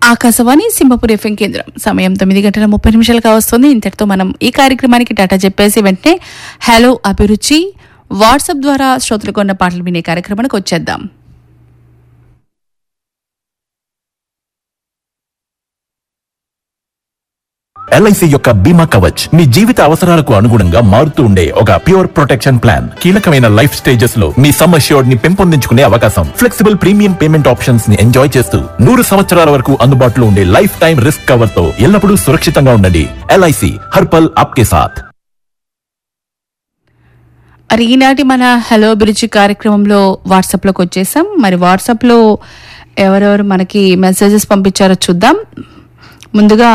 Akashvani Simhapur FM కేంద్రం సమయం తొమ్మిది గంటల ముప్పై నిమిషాలుగా వస్తుంది ఇంతటితో మనం ఈ కార్యక్రమానికి టాటా చెప్పేసి వెంటనే హలో అభిరుచి వాట్సాప్ ద్వారా శ్రోతలు కొన్న పాటలు వినే కార్యక్రమానికి వచ్చేద్దాం ఎల్ఐసి యొక్క బీమా కవచ్ మీ జీవిత అవసరాలకు అనుగుణంగా మారుతూ ఉండే ఒక ప్యూర్ ప్రొటెక్షన్ ప్లాన్ కీలకమైన లైఫ్ స్టేజెస్ లో మీ సమ్ అష్యూర్డ్ ని పెంపొందించుకునే అవకాశం ఫ్లెక్సిబుల్ ప్రీమియం పేమెంట్ ఆప్షన్స్ ని ఎంజాయ్ చేస్తూ నూరు సంవత్సరాల వరకు అందుబాటులో ఉండే లైఫ్ టైం రిస్క్ కవర్ తో ఎల్లప్పుడూ సురక్షితంగా ఉండండి ఎల్ఐసి హర్పల్ ఆప్కే సాథ్ మరి ఈనాటి మన హలో అభిరుచి కార్యక్రమంలో వాట్సాప్లోకి వచ్చేసాం మరి వాట్సాప్లో ఎవరెవరు మనకి మెసేజెస్ పంపించారో చూద్దాం ముందుగా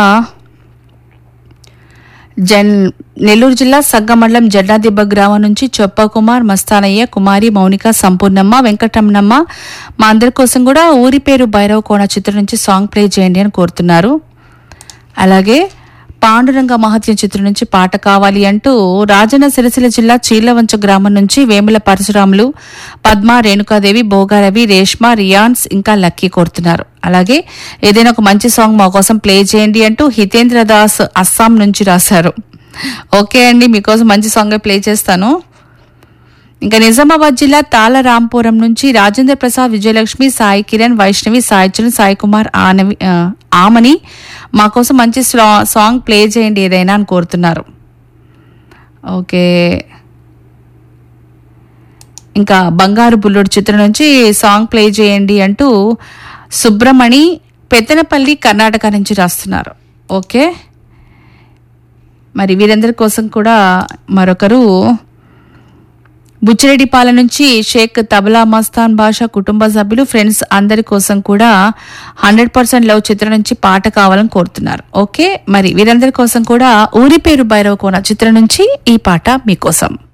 జన్ నెల్లూరు జిల్లా సగ్గ మండలం జడ్డాదిబ్బ గ్రామం నుంచి చొప్ప కుమార్ మస్తానయ్య కుమారి మౌనిక సంపూర్ణమ్మ వెంకటరమణమ్మ మా అందరి కోసం కూడా ఊరి పేరు భైరవ కోణ చిత్రం నుంచి సాంగ్ ప్లే చేయండి అని కోరుతున్నారు అలాగే పాండురంగ మహత్యం చిత్రం నుంచి పాట కావాలి అంటూ రాజన్న సిరిసిల్ల జిల్లా చీలవంచ గ్రామం నుంచి వేముల పరశురాములు పద్మ రేణుకాదేవి భోగారవి రేష్మ రియాన్స్ ఇంకా లక్కీ కోరుతున్నారు అలాగే ఏదైనా ఒక మంచి సాంగ్ మా కోసం ప్లే చేయండి అంటూ హితేంద్ర దాస్ అస్సాం నుంచి రాశారు ఓకే అండి మీకోసం మంచి సాంగ్ ప్లే చేస్తాను ఇంకా నిజామాబాద్ జిల్లా తాళరాంపురం నుంచి రాజేంద్ర ప్రసాద్ విజయలక్ష్మి సాయి కిరణ్ వైష్ణవి సాయి చరణ్ సాయి కుమార్ ఆనవి ఆ, ఆమని మా కోసం మంచి స్లా- సాంగ్ ప్లే చేయండి ఏదైనా అని కోరుతున్నారు ఓకే ఇంకా బంగారు బుల్లుడు చిత్రం నుంచి సాంగ్ ప్లే చేయండి అంటూ సుబ్రమణి పెత్తనపల్లి కర్ణాటక నుంచి రాస్తున్నారు ఓకే మరి వీరందరి కోసం కూడా మరొకరు బుచ్చిరెడ్డిపాల నుంచి షేక్ తబలా మస్తాన్ భాష కుటుంబ సభ్యులు ఫ్రెండ్స్ అందరి కోసం కూడా హండ్రెడ్ పర్సెంట్ లవ్ చిత్రం నుంచి పాట కావాలని కోరుతున్నారు ఓకే మరి వీరందరి కోసం కూడా ఊరి పేరు భైరవ కోన చిత్రం నుంచి ఈ పాట మీకోసం